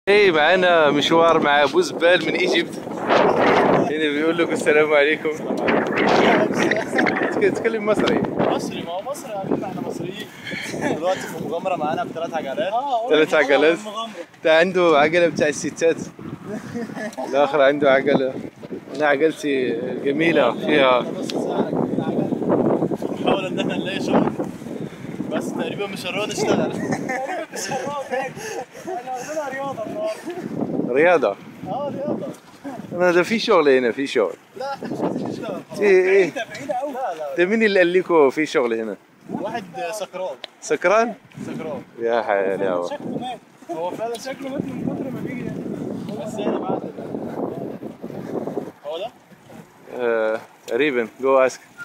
ايه معانا مشوار مع ابو زبال من ايجيبت هنا بيقول لكم السلام عليكم تتكلم مصري مصري ما هو مصري علينا احنا مصريين دلوقتي في مغامره معانا بثلاث عجلات اه ثلاث عجلات ده عنده عجلة بتاع الستات الآخر عنده عجلة أنا عجلتي جميلة فيها نص ساعه راكبين عجل بنحاول ان احنا نلاقي شغل بس تقريبا مش هنروح نشتغل احنا عندنا رياضه النهارده رياضة اه رياضه أنا ده في شغل هنا في شغل لا احنا مش عايزين نشتغل خلاص. إيه إيه بعيده قوي لا لا ده مين اللي قال لكم في شغل هنا؟ واحد سكران سكران؟ سكران يا حلاوة شكله مات هو فعلا شكله مات من كتر ما بيجي بس انا بعد هو ده آه، تقريبا جو اسك